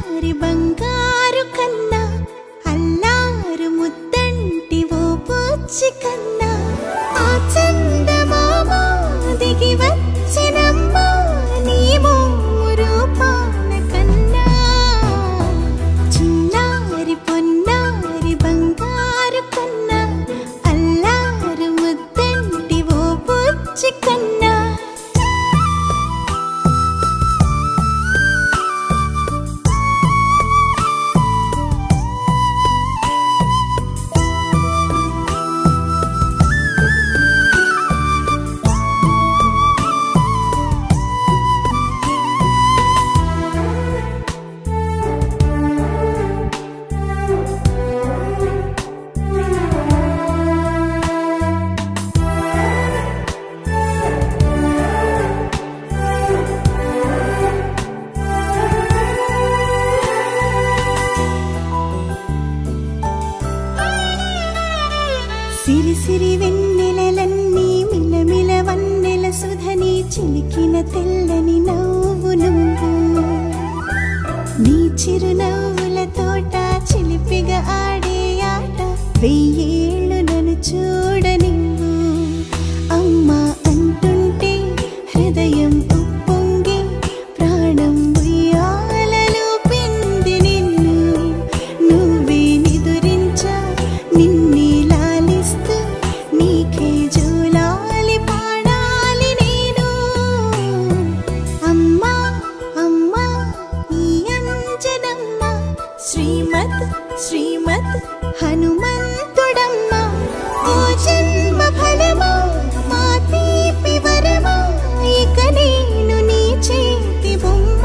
చిన్నారి బంగారు కన్నా అల్లారు ముద్దంటి ఓ పూచి కన్నా ఆ చందమామ దిగి వచ్చినమ్మా నీ రూపాన కన్నా చిన్నారి పొన్నారి బంగారు కన్నా అల్లారు ముద్దంటి ఓ పూచి కన్నా సిరి సిరి వెన్నెలలన్నీ మిలమిల వన్నెల సుధని చిలికిన తెల్లని నవ్వు నువ్వు నీ చిరునవ్వుల తోట చిలిపిగా ఆడే ఆట వెయ్యేళ్ళు నన్ను చూడ నువ్వు అమ్మా అంటుంటే హృదయం ఉప్పొంగి ప్రాణం ఉయ్యాలలో పిండి నిన్ను నువ్వే నిదురించా నిన్నే లాలిస్తూ నీకే జోలాలి పాడాలి నేను అమ్మా అమ్మా ఈ అంజనమ్మ శ్రీమత్ శ్రీమత్ హనుమంతుడమ్మ ఓ జన్మ ఫలమా మా తీపి వరమా ఇక నేను నీ చేతి బొమ్మ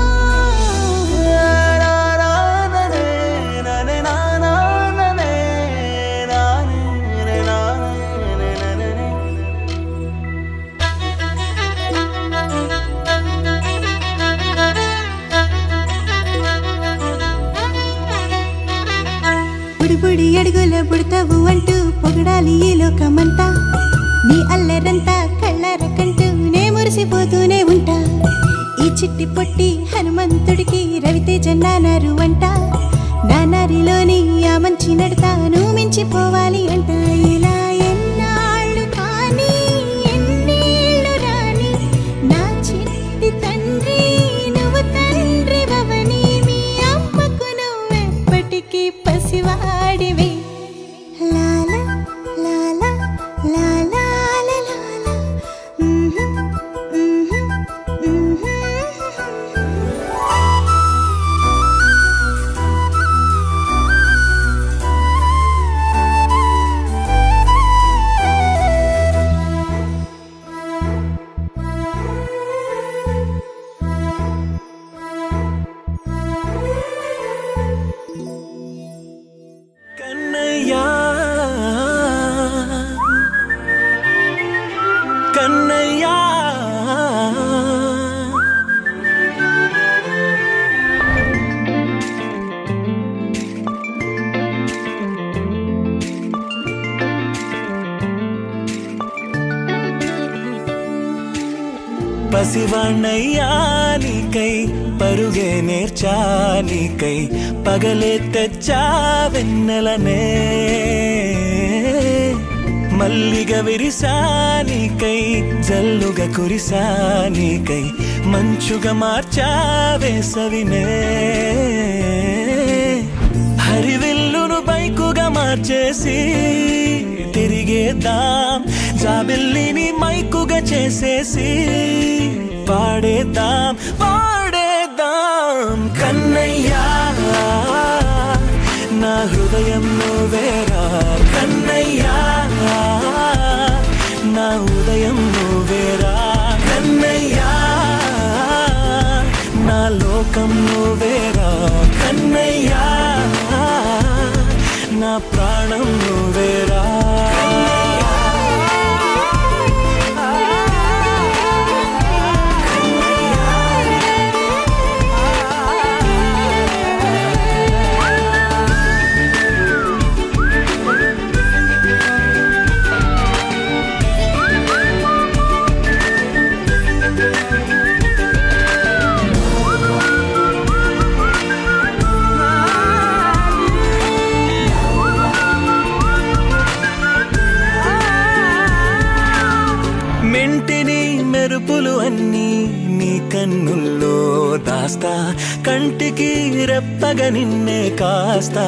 బుడి బుడి అడుగుల బుడతావు అంటూ పొగడాలి ఈ లోకమంతా నీ అల్లరంతా కళ్ళార కంటూ నే మురిసిపోతూనే ఉంటా ఈ చిట్టి పొట్టి హనుమంతుడికి రవితేజ నానారు అంట నానారిలోని ఆ మంచి నడతాను మించిపోవాలి అంట ఇలా ఎన్నాళ్ళు కానీ ఎన్నేళ్ళు రాని నా చిట్టి తండ్రి నువ్వు తండ్రి భవని మీ అమ్మకు నువ్వెప్పటికీ పసివాడివి లాల లాల లాల లాల మ్హూ, మ్హూ, మ్హూ. కన్నయ్యా కన్నయ్యా పసివాణ్ణయ్యా నీకై పరుగే నేర్చా నీకై పగలే తెచ్చా వెన్నెలనే మల్లిగ విరిసా నీకై జల్లుగా కురిసా నీకై మంచుగా మార్చా వేసవినే హరివిల్లును బైకుగా మార్చేసి తిరిగేద్దాం జాబిల్లిని మైకుగా చేసేసి పాడేద్దాం పాడేద్దాం కన్నయ్యా నా హృదయం నువ్వేరా కన్నయ్యా నా ఉదయం నువ్వేరా కన్నయ్యా నా లోకం నువ్వేరా కన్నయ్యా నా ప్రాణం నువ్వేరా అన్నీ నీ కన్నుల్లో దాస్తా కంటికి రెప్పగా నిన్నే కాస్తా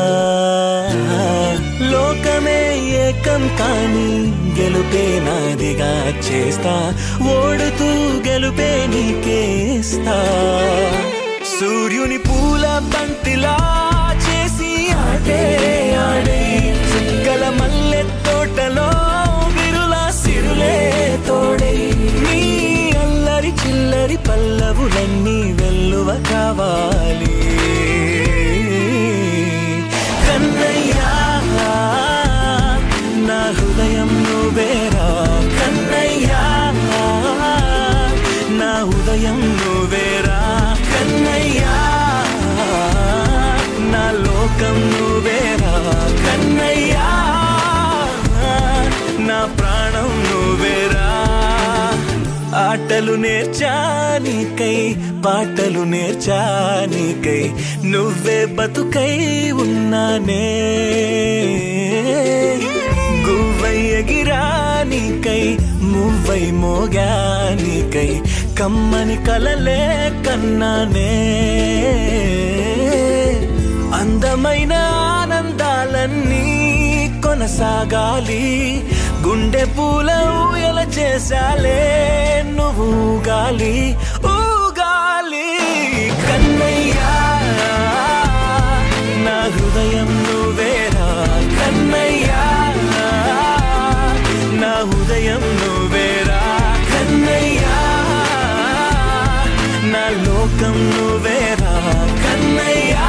లోకమే ఏకం కాని గెలుపే నాదిగా చేస్తా ఓడుతూ గెలుపే నీకేస్తా సూర్యుని పూల బంతిలా చేసి ఆడే ఆడే చుక్కల మల్లె తోటలో విరులా సిరులే తోడే నీ అల్లరి చిల్లరి పల్లవులన్నీ వెల్లువ కావాలి కన్నయ్యా నా హృదయం నువ్వేరా కన్నయ్యా నా ఉదయం నువ్వేరా కన్నయ్యా నా లోకం నువ్వేరా కన్నయ్యా నా ప్రాణం నువ్వేరా ఆటలు నేర్చానికై పాటలు నేర్చానికై నువ్వే బతుకై ఉన్నానే గువ్వై ఎగిరానికై మువ్వై మోగానికై కమ్మని కలలే కన్నానే అందమైన ఆనందాలన్నీ కొనసాగాలి గుండె పూల ఊయల చేశాలే నువ్వు ఊగాలి ఊగాలి కన్నయ్యా నా హృదయం నువ్వేరా కన్నయ్యా నా హృదయం నువ్వేరా కన్నయ్యా నా లోకం నువ్వేరా కన్నయ్యా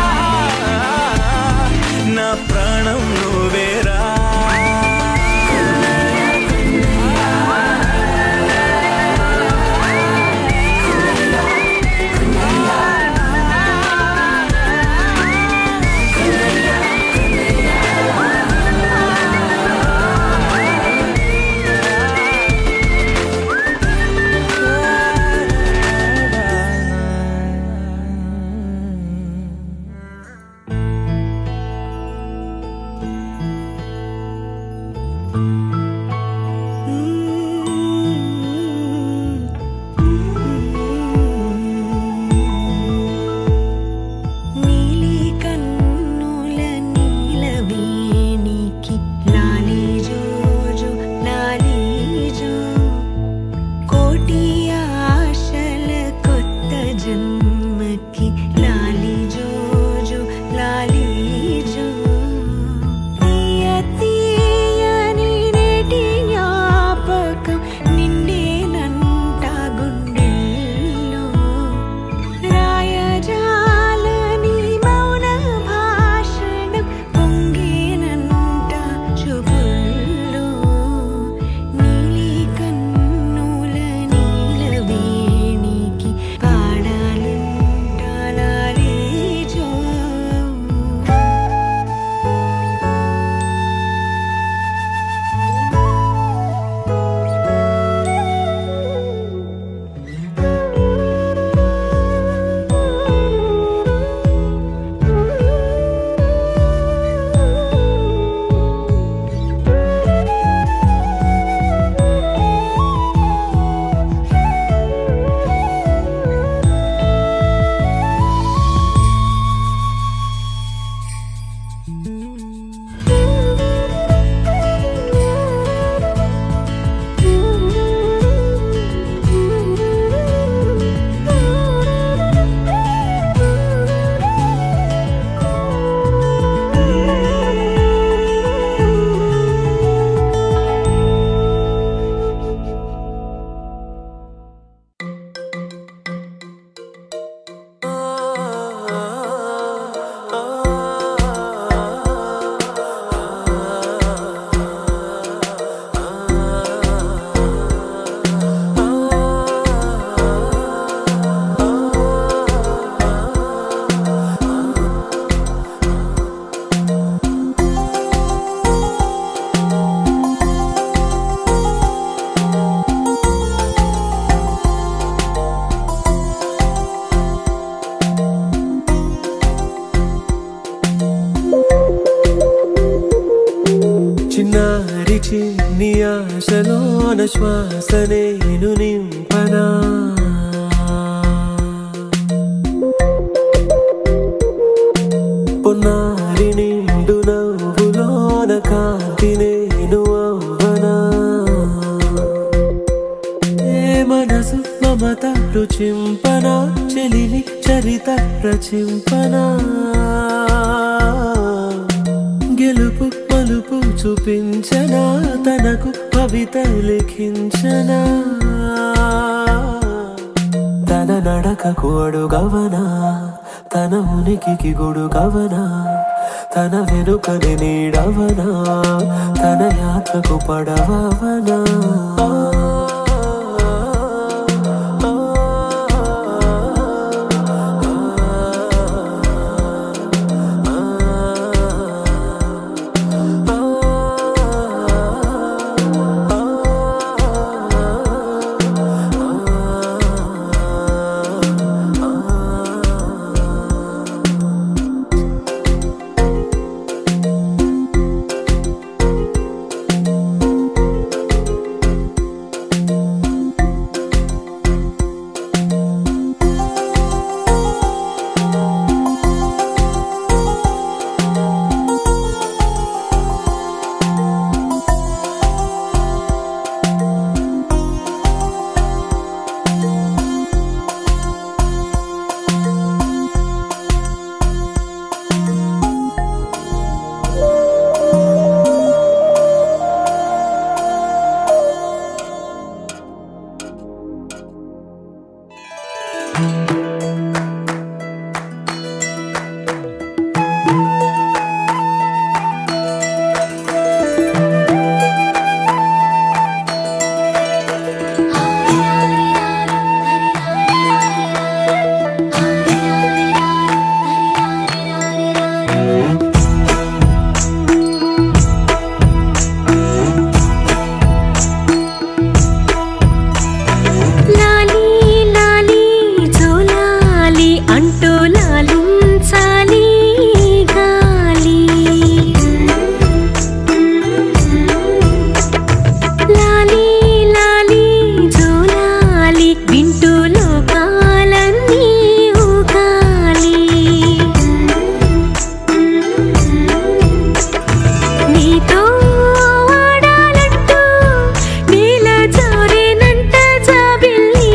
నా ప్రాణం నువ్వేరా నీలి కన్నుల నీలవేణికి లాలి జోజు లాలి జో కోటి ఆశల కొత్త జన్మకి లాలి జోజు లాలి జో తీయ తీయని నేటి జ్ఞాపకం నిండేనంట గుండెల్లో రాయజాలని మౌన భాషణం పొంగేనంట చూపుల్లో నీలి కన్నుల నీలవేణికి పాడాలంట లాలి జో చిన్నారి చిన్ని ఆశలోన శ్వాస నేను నింప అవ్వనా పొన్నారి నిండు నవ్వులోన కాంతి నేను అవ్వనా ఏ మనసు మమత రుచింపన చెలివి చరిత రచింపన గెలుపు మలుపు చూపించనా తనకు కవిత లిఖించనా తన నడకకు అడుగవనా తన ఉనికికి గొడుగవనా తన వెనుకని నీడవనా తన యాత్రకు పడవనా లాలి లాలి జోలాలి అంటూ లాలించాలి గాలి లాలి లాలి జోలాలి వింటూ లోకాలన్నీ ఊగాలి నీతో ఆడాలంటూ నీల జారేనంట జాబిల్లి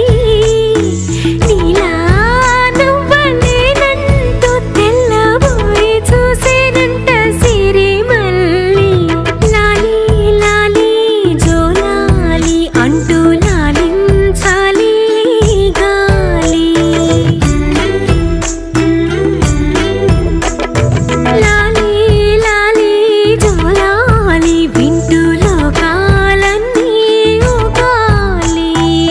నీలా నువ్వలేనంటూ తెల్లబోయి చూసేనంట సిరిమల్లి లాలి లాలి జోలాలి అంటూ లాలించాలి గాలి లాలి లాలి జోలాలి వింటూ లోకాలన్నీ ఊగాలి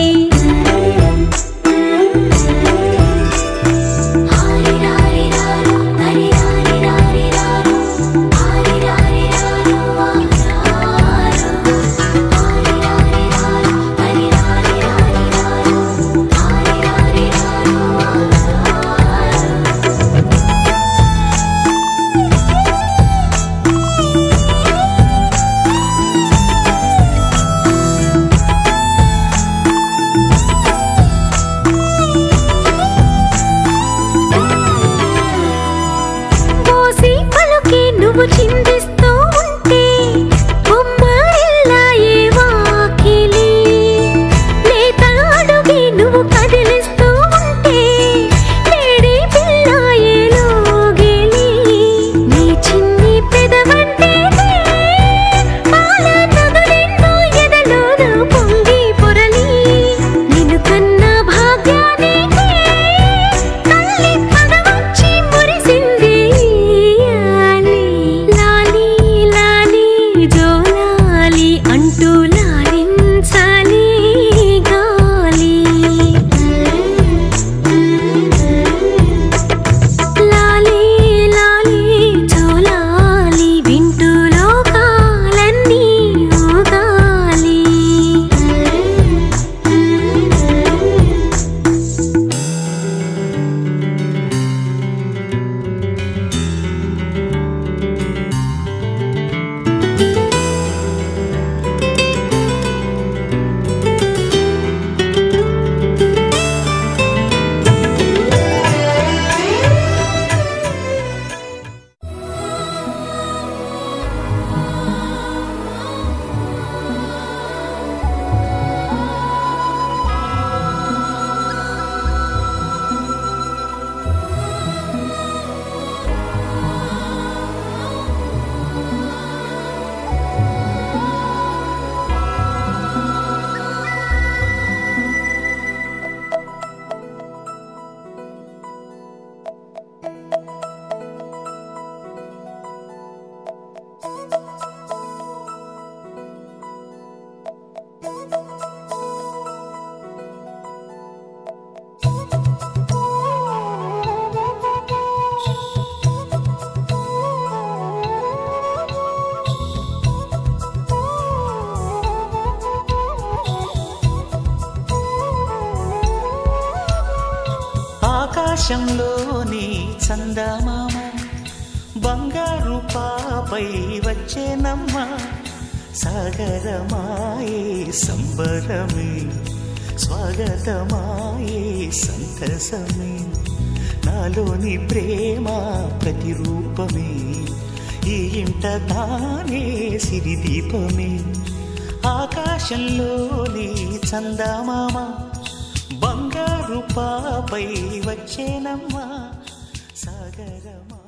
పోసి పలుకి నువ్వు చిందిస్తూ ఉంటే బొమ్మరిల్లాయే వాకిలి లేత అడుగి నువ్వు కదిలిస్తూ ఉంటే లేడి పిల్లాయే లోగిలి నీ చిన్ని పెదవంటే పాల నదులెన్నో ఎదలోన పొంగి పొరలి నిన్ను కన్న భాగ్యానికి తల్లి పదవచ్చి మురిసింది ఆలి. లాలి ఆకాశంలోని చందమామ బంగారు పాపై వచ్చేనమ్మ సాగరమాయే సంబరమే స్వాగతమాయే సంతసమే నాలోని ప్రేమ ప్రతిరూపమే ఈ ఇంట తానే సిరిదీపమే ఆకాశంలోని చందమామ బంగారు పాపై వచ్చేనమ్మా సాగరమా